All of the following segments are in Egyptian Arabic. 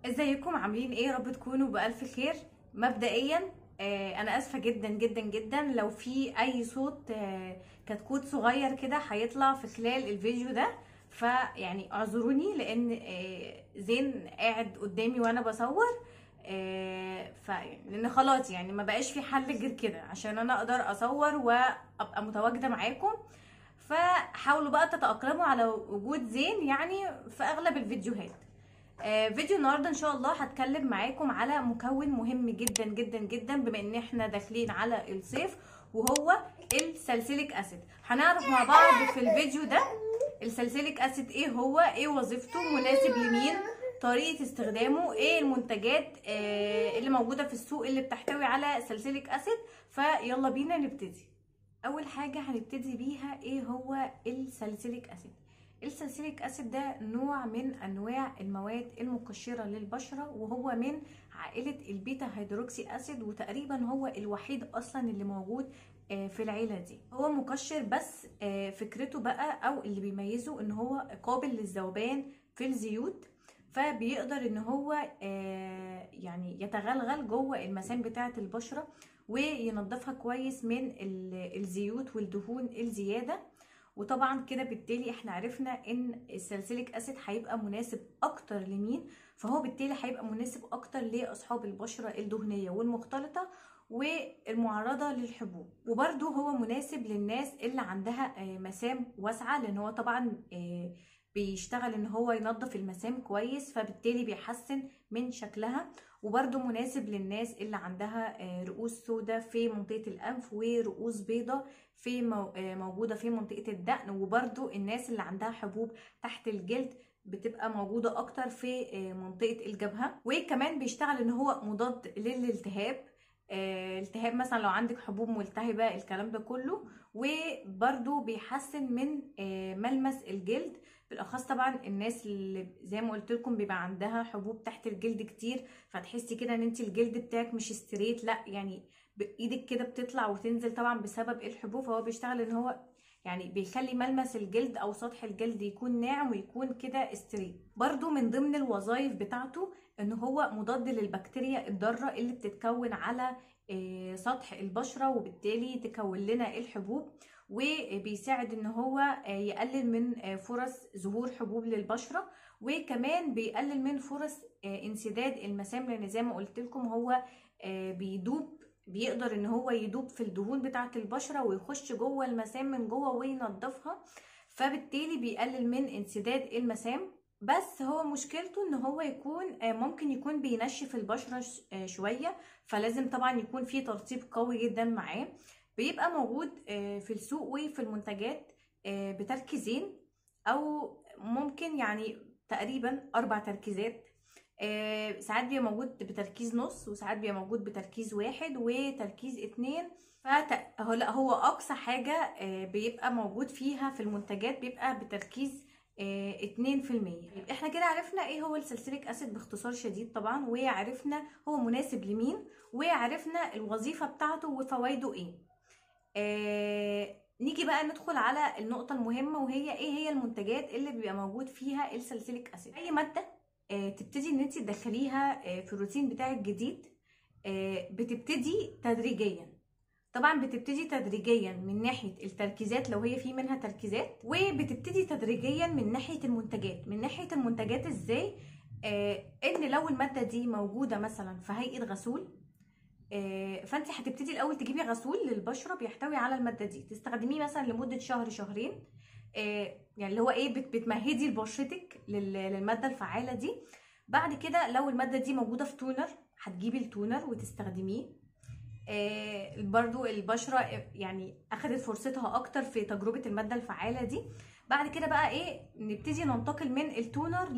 ازيكم عاملين ايه رب تكونوا بالف خير مبدئيا آه انا اسفه جدا جدا جدا لو في اي صوت آه كتكوت صغير كده هيطلع في خلال الفيديو ده فيعني اعذروني لان آه زين قاعد قدامي وانا بصور آه ف لان خلاص يعني ما بقاش في حل غير كده عشان انا اقدر اصور وابقى متواجده معاكم فحاولوا بقى تتاقلموا على وجود زين يعني في اغلب الفيديوهات آه، فيديو النهارده ان شاء الله هتكلم معاكم على مكون مهم جدا جدا جدا بما ان احنا داخلين على الصيف وهو السلسليك اسيد هنعرف مع بعض في الفيديو ده السلسليك اسيد ايه هو ايه وظيفته مناسب لمين طريقه استخدامه ايه المنتجات آه، اللي موجوده في السوق اللي بتحتوي على سلسليك اسيد فيلا بينا نبتدي اول حاجه هنبتدي بيها ايه هو السلسليك اسيد السلسليك اسيد ده نوع من انواع المواد المقشره للبشره وهو من عائله البيتا هيدروكسي اسيد وتقريبا هو الوحيد اصلا اللي موجود في العيله دي هو مقشر بس فكرته بقى او اللي بيميزه ان هو قابل للذوبان في الزيوت فبيقدر ان هو يعني يتغلغل جوه المسام بتاعه البشره وينضفها كويس من الزيوت والدهون الزياده وطبعا كده بالتالي احنا عرفنا ان السلسليك اسيد هيبقى مناسب اكتر لمين فهو بالتالي هيبقى مناسب اكتر لاصحاب البشره الدهنيه والمختلطه والمعرضه للحبوب وبرده هو مناسب للناس اللي عندها مسام واسعه لان هو طبعا بيشتغل ان هو ينظف المسام كويس فبالتالي بيحسن من شكلها وبرده مناسب للناس اللي عندها رؤوس سوداء في منطقه الانف ورؤوس بيضاء في موجوده في منطقه الدقن وبرده الناس اللي عندها حبوب تحت الجلد بتبقى موجوده اكتر في منطقه الجبهه وكمان بيشتغل ان هو مضاد للالتهاب التهاب مثلا لو عندك حبوب ملتهبه الكلام ده كله وبرده بيحسن من ملمس الجلد بالاخص طبعا الناس اللي زي ما قلت لكم بيبقى عندها حبوب تحت الجلد كتير فتحسي كده ان انت الجلد بتاعك مش ستريت لا يعني بايدك كده بتطلع وتنزل طبعا بسبب الحبوب فهو بيشتغل ان هو يعني بيخلي ملمس الجلد او سطح الجلد يكون ناعم ويكون كده ستريت برضو من ضمن الوظائف بتاعته ان هو مضاد للبكتيريا الضاره اللي بتتكون على سطح البشره وبالتالي تكون لنا الحبوب وبيساعد ان هو يقلل من فرص ظهور حبوب للبشره وكمان بيقلل من فرص انسداد المسام لان زي ما قلت لكم هو بيدوب بيقدر ان هو يدوب في الدهون بتاعه البشره ويخش جوه المسام من جوه وينضفها فبالتالي بيقلل من انسداد المسام بس هو مشكلته ان هو يكون ممكن يكون بينشف البشره شويه فلازم طبعا يكون في ترطيب قوي جدا معاه بيبقى موجود في السوق وفي المنتجات بتركيزين او ممكن يعني تقريبا اربع تركيزات ساعات بيبقى موجود بتركيز نص وساعات بيبقى موجود بتركيز واحد وتركيز اتنين فهو لا هو اقصى حاجه بيبقى موجود فيها في المنتجات بيبقى بتركيز اتنين في المية احنا كده عرفنا ايه هو السلسليك اسيد باختصار شديد طبعا وعرفنا هو مناسب لمين وعرفنا الوظيفة بتاعته وفوائده ايه آه نيجي بقى ندخل على النقطة المهمة وهي ايه هي المنتجات اللي بيبقى موجود فيها السلسليك اسيد اي مادة آه تبتدي ان انت تدخليها آه في الروتين بتاعك جديد آه بتبتدي تدريجيا طبعا بتبتدي تدريجيا من ناحيه التركيزات لو هي في منها تركيزات وبتبتدي تدريجيا من ناحيه المنتجات من ناحيه المنتجات ازاي آه ان لو الماده دي موجوده مثلا في هيئه غسول آه فانت هتبتدي الاول تجيبي غسول للبشره بيحتوي على الماده دي تستخدميه مثلا لمده شهر شهرين آه يعني اللي هو ايه بتمهدي لبشرتك للماده الفعاله دي بعد كده لو الماده دي موجوده في تونر هتجيبي التونر وتستخدميه آه برضو البشرة يعني أخدت فرصتها أكتر في تجربة المادة الفعالة دي بعد كده بقى إيه نبتدي ننتقل من التونر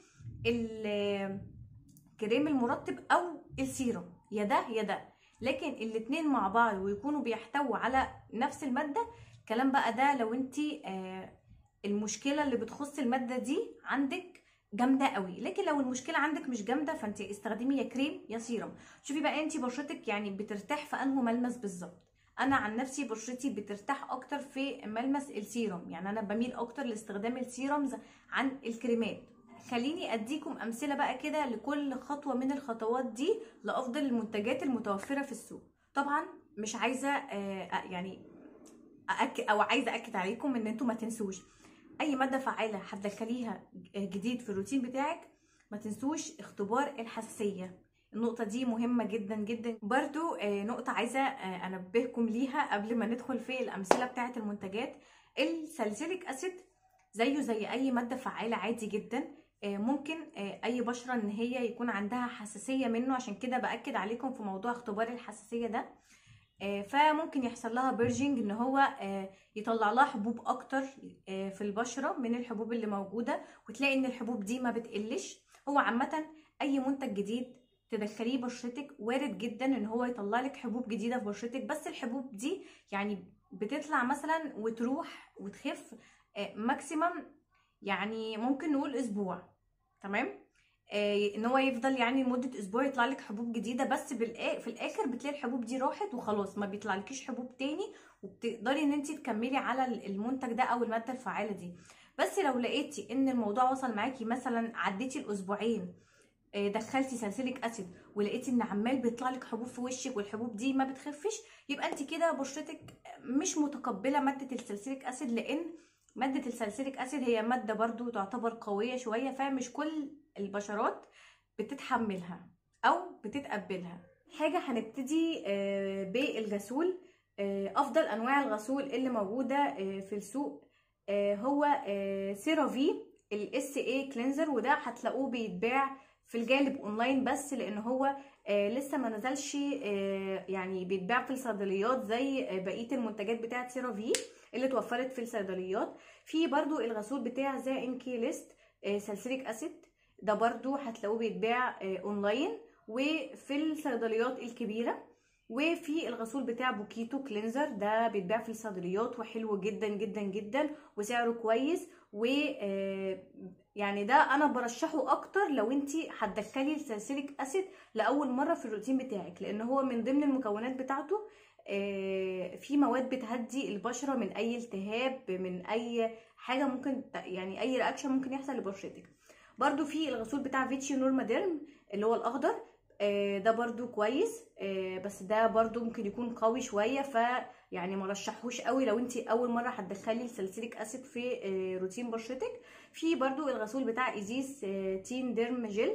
للكريم المرطب أو السيروم يا ده يا ده لكن الاتنين مع بعض ويكونوا بيحتووا على نفس المادة الكلام بقى ده لو انتي آه المشكلة اللي بتخص المادة دي عندك جامده قوي لكن لو المشكله عندك مش جامده فانت استخدمي يا كريم يا سيرم شوفي بقى انت بشرتك يعني بترتاح في انه ملمس بالظبط انا عن نفسي بشرتي بترتاح اكتر في ملمس السيروم يعني انا بميل اكتر لاستخدام السيرومز عن الكريمات خليني اديكم امثله بقى كده لكل خطوه من الخطوات دي لافضل المنتجات المتوفره في السوق طبعا مش عايزه آه يعني أأكد او عايزه اكد عليكم ان انتوا ما تنسوش اي ماده فعاله هتدخليها جديد في الروتين بتاعك ما تنسوش اختبار الحساسيه النقطة دي مهمة جدا جدا برضو آه نقطة عايزة آه انبهكم ليها قبل ما ندخل في الامثلة بتاعة المنتجات الساليسيليك اسيد زيه زي اي مادة فعالة عادي جدا آه ممكن اي بشرة ان هي يكون عندها حساسية منه عشان كده باكد عليكم في موضوع اختبار الحساسية ده فممكن يحصل لها بيرجنج ان هو يطلع لها حبوب اكتر في البشره من الحبوب اللي موجوده وتلاقي ان الحبوب دي ما بتقلش هو عامه اي منتج جديد تدخليه بشرتك وارد جدا ان هو يطلع لك حبوب جديده في بشرتك بس الحبوب دي يعني بتطلع مثلا وتروح وتخف ماكسيمم يعني ممكن نقول اسبوع تمام آه ان هو يفضل يعني لمده اسبوع يطلع لك حبوب جديده بس في الاخر بتلاقي الحبوب دي راحت وخلاص ما بيطلعلكيش حبوب تاني وبتقدري ان انت تكملي على المنتج ده او الماده الفعاله دي بس لو لقيتي ان الموضوع وصل معاكي مثلا عديتي الاسبوعين آه دخلتي سالسيليك اسيد ولقيتي ان عمال بيطلع لك حبوب في وشك والحبوب دي ما بتخفش يبقى انت كده بشرتك مش متقبله ماده السالسيليك اسيد لان ماده السالسيليك اسيد هي ماده برضو تعتبر قويه شويه فمش كل البشرات بتتحملها او بتتقبلها حاجه هنبتدي بالغسول افضل انواع الغسول اللي موجوده في السوق هو سيرافي الاس اي كلينزر وده هتلاقوه بيتباع في الجانب اونلاين بس لان هو لسه ما نزلش يعني بيتباع في الصيدليات زي بقيه المنتجات بتاعه سيرافي اللي اتوفرت في الصيدليات في برضو الغسول بتاع ذا انكي ليست سالسيليك اسيد ده برضو هتلاقوه بيتباع اونلاين وفي الصيدليات الكبيره وفي الغسول بتاع بوكيتو كلينزر ده بيتباع في الصيدليات وحلو جدا جدا جدا وسعره كويس و يعني ده انا برشحه اكتر لو انت هتدخلي السالسيليك اسيد لاول مره في الروتين بتاعك لان هو من ضمن المكونات بتاعته في مواد بتهدي البشره من اي التهاب من اي حاجه ممكن يعني اي رياكشن ممكن يحصل لبشرتك برضو في الغسول بتاع فيتشي نورماديرم اللي هو الاخضر ده برضو كويس بس ده برضو ممكن يكون قوي شويه ف يعني ما رشحوش قوي لو انت اول مره هتدخلي السالسيليك اسيد في روتين بشرتك في برضو الغسول بتاع ايزيس تين ديرم جل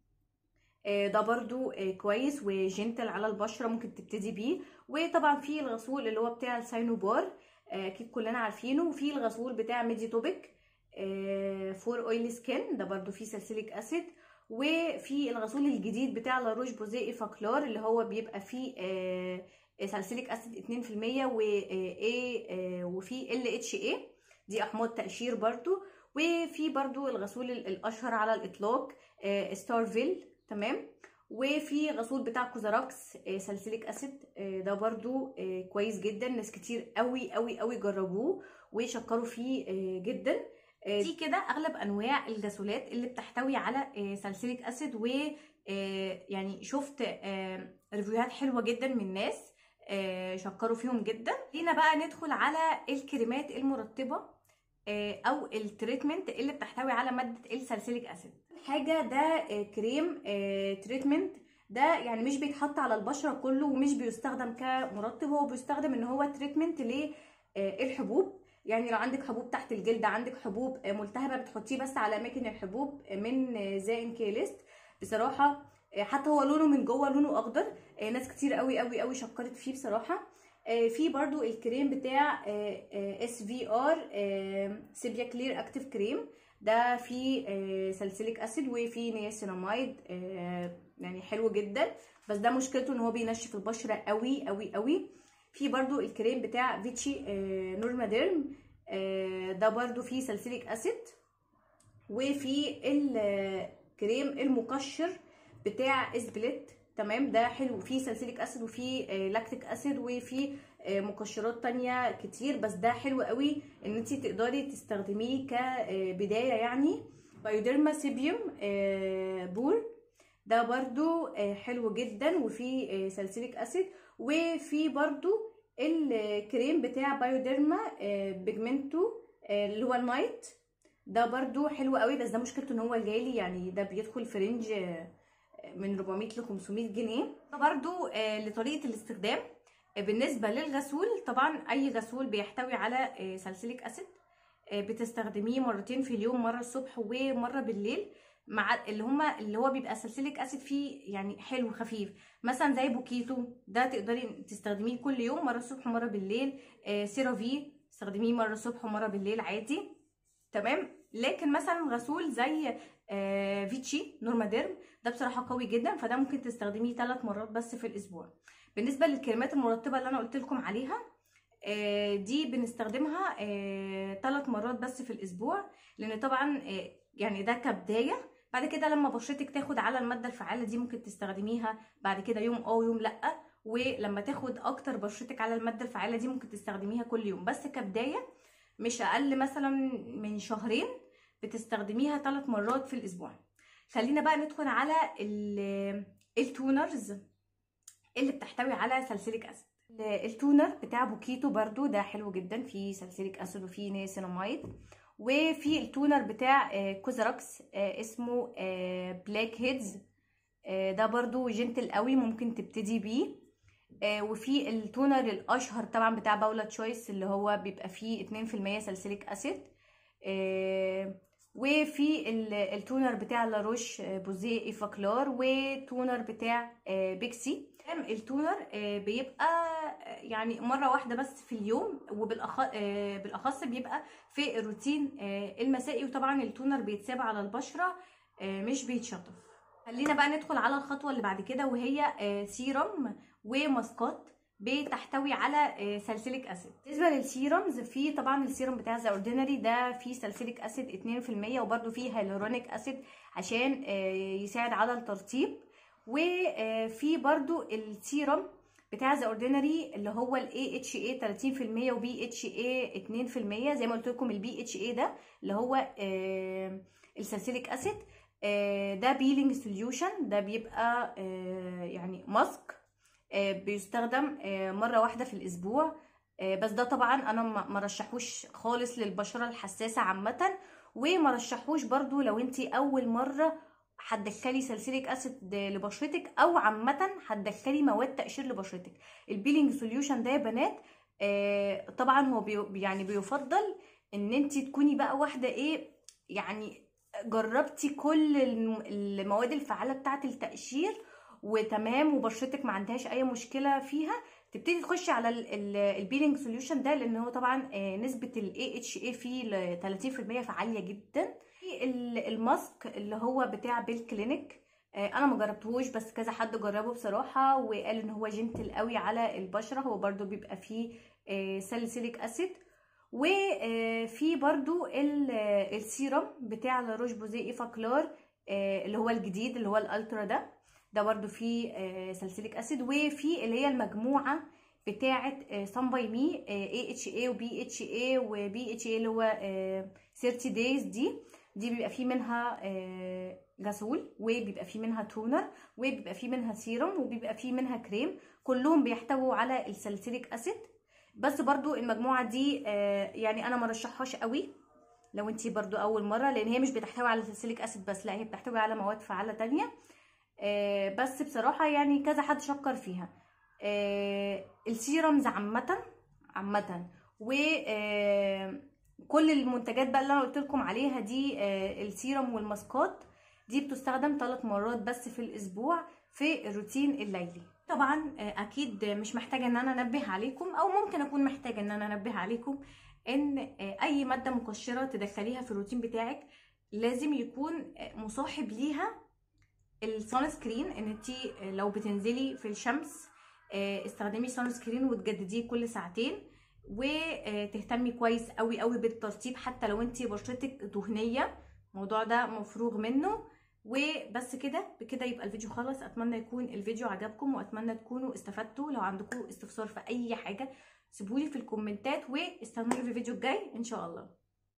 ده برضو كويس وجنتل على البشره ممكن تبتدي بيه وطبعا في الغسول اللي هو بتاع الساينوبار اكيد كلنا عارفينه وفي الغسول بتاع ميديتوبيك فور اويلي سكين ده برضو فيه سالسيليك اسيد وفي الغسول الجديد بتاع لاروش بوزي افاكلار اللي هو بيبقى فيه سالسيليك اسيد 2% و وفي ال اتش اي دي احماض تقشير برضو وفي برضو الغسول الاشهر على الاطلاق ستارفيل تمام وفي غسول بتاع كوزاراكس سالسيليك اسيد ده برضو كويس جدا ناس كتير قوي قوي قوي جربوه وشكروا فيه جدا دي كده اغلب انواع الغسولات اللي بتحتوي على سالسيليك اسيد و يعني شفت ريفيوهات حلوه جدا من ناس شكروا فيهم جدا هنا بقى ندخل على الكريمات المرطبه او التريتمنت اللي بتحتوي على ماده السالسيليك اسيد حاجه ده كريم تريتمنت ده يعني مش بيتحط على البشره كله ومش بيستخدم كمرطب هو بيستخدم ان هو تريتمنت للحبوب يعني لو عندك حبوب تحت الجلد عندك حبوب ملتهبه بتحطيه بس على اماكن الحبوب من زائن كيليست بصراحه حتى هو لونه من جوه لونه اخضر ناس كتير قوي قوي قوي شكرت فيه بصراحه في برضو الكريم بتاع اس في ار سيبيا كلير اكتيف كريم ده فيه سالسيليك اسيد وفيه نياسيناميد يعني حلو جدا بس ده مشكلته ان هو بينشف البشره قوي قوي قوي في برضو الكريم بتاع فيتشي نورماديرم ده برضو فيه سالسيليك اسيد وفي الكريم المقشر بتاع اسبليت تمام ده حلو فيه سالسيليك اسيد وفيه لاكتيك اسيد وفيه مقشرات تانية كتير بس ده حلو قوي ان انت تقدري تستخدميه كبداية يعني بايوديرما سيبيوم بور ده برضو حلو جدا وفيه سالسيليك اسيد وفي برضو الكريم بتاع بايوديرما بيجمنتو اللي هو النايت ده برضو حلو قوي بس ده مشكلته ان هو الغالي يعني ده بيدخل في رينج آه، من 400 ل 500 جنيه ده برضو آه، لطريقه الاستخدام آه، بالنسبه للغسول طبعا اي غسول بيحتوي على آه، سالسيليك اسيد آه، بتستخدميه مرتين في اليوم مره الصبح ومره بالليل مع اللي هما اللي هو بيبقى سالسيليك اسيد فيه يعني حلو خفيف مثلا زي بوكيتو ده تقدري تستخدميه كل يوم مره الصبح ومره بالليل آه، سيرافي تستخدميه مره الصبح ومره بالليل عادي تمام لكن مثلا غسول زي آه، فيتشي نورماديرم ده بصراحه قوي جدا فده ممكن تستخدميه ثلاث مرات بس في الاسبوع بالنسبه للكريمات المرطبه اللي انا قلت لكم عليها آه، دي بنستخدمها ثلاث مرات بس في الاسبوع لان طبعا آه، يعني ده كبدايه بعد كده لما بشرتك تاخد على الماده الفعاله دي ممكن تستخدميها بعد كده يوم اه ويوم لا ولما تاخد اكتر بشرتك على الماده الفعاله دي ممكن تستخدميها كل يوم بس كبدايه مش اقل مثلا من شهرين بتستخدميها ثلاث مرات في الاسبوع خلينا بقى ندخل على ال- التونرز اللي بتحتوي على سالسيليك اسيد التونر بتاع بوكيتو برضو ده حلو جدا فيه سالسيليك اسيد وفيه نيسيناميد وفي التونر بتاع آه، كوزراكس آه، اسمه آه، بلاك هيدز آه، ده برضو جنتل قوي ممكن تبتدي بيه آه، وفي التونر الاشهر طبعا بتاع باولا تشويس اللي هو بيبقى فيه 2% سالسيليك اسيد آه، وفي ال- التونر بتاع لاروش آه، بوزيه ايفاكلار وتونر بتاع آه، بيكسي التونر آه، بيبقى آه، يعني مره واحده بس في اليوم وبالاخص بالاخص بيبقى في الروتين آه، المسائي وطبعا التونر بيتساب على البشره آه، مش بيتشطف خلينا بقى ندخل على الخطوه اللي بعد كده وهي آه، سيرم وماسكات بتحتوي على آه، سالسيليك اسيد بالنسبه للسيرمز في طبعا السيرم بتاع ذا اوردينري ده فيه سالسيليك اسيد 2% وبرده فيه هيلورونيك اسيد عشان آه، يساعد على الترطيب وفي برضو السيرم بتاع ذا اوردينري اللي هو الاي اتش اي 30% وبي اتش اي 2% زي ما قلت لكم البي اتش اي ده اللي هو آه، السالسيليك اسيد آه، ده بيلينج سوليوشن ده بيبقى آه، يعني ماسك آه، بيستخدم آه، مره واحده في الاسبوع آه، بس ده طبعا انا ما ما رشحوش خالص للبشره الحساسه عامه وما رشحوش برضو لو انت اول مره هتدخلي سالسيليك اسيد لبشرتك او عامه هتدخلي مواد تقشير لبشرتك البيلينج سوليوشن ده يا بنات آه، طبعا هو بي يعني بيفضل ان انت تكوني بقى واحده ايه يعني جربتي كل الم- المواد الفعاله بتاعه التقشير وتمام وبشرتك ما عندهاش اي مشكله فيها تبتدي تخشي على البيلينج سوليوشن ده لان هو طبعا آه، نسبه الاي اتش اي فيه ل 30% فعاليه جدا في ال- الماسك اللي هو بتاع بيل كلينيك آه، انا ما جربتهوش بس كذا حد جربه بصراحه وقال ان هو جنتل قوي على البشره هو برضو بيبقى فيه ساليسيليك اسيد وفي برضو ال- السيرم بتاع لاروش بوزيه ايفاكلار آه، اللي هو الجديد اللي هو الالترا ده ده برضو فيه سالسيليك اسيد وفي اللي هي المجموعه بتاعه سان باي مي اي اتش اي وبي اتش اي وبي اتش اي اللي هو آه، 30 دايز دي دي بيبقى فيه منها آه، غسول وبيبقى فيه منها تونر وبيبقى فيه منها سيرم وبيبقى فيه منها كريم كلهم بيحتووا على السالسيليك اسيد بس برضو المجموعه دي آه، يعني انا ما رشحهاش قوي لو انتي برضو اول مره لان هي مش بتحتوي على سالسيليك اسيد بس لا هي بتحتوي على مواد فعاله تانية آه، بس بصراحه يعني كذا حد شكر فيها آه، السيرمز عامه عامه و آه، كل المنتجات بقى اللي انا قلت لكم عليها دي آه، السيرم والماسكات دي بتستخدم ثلاث مرات بس في الاسبوع في الروتين الليلي طبعا آه، اكيد مش محتاجه ان انا انبه عليكم او ممكن اكون محتاجه ان انا انبه عليكم ان آه، اي ماده مقشره تدخليها في الروتين بتاعك لازم يكون آه، مصاحب ليها السان سكرين ان انت لو بتنزلي في الشمس آه، استخدمي سان سكرين وتجدديه كل ساعتين وتهتمي كويس قوي قوي بالترطيب حتى لو انت بشرتك دهنيه الموضوع ده مفروغ منه وبس كده بكده يبقى الفيديو خلص اتمنى يكون الفيديو عجبكم واتمنى تكونوا استفدتوا لو عندكم استفسار في اي حاجه سيبولي في الكومنتات واستنوني في الفيديو الجاي ان شاء الله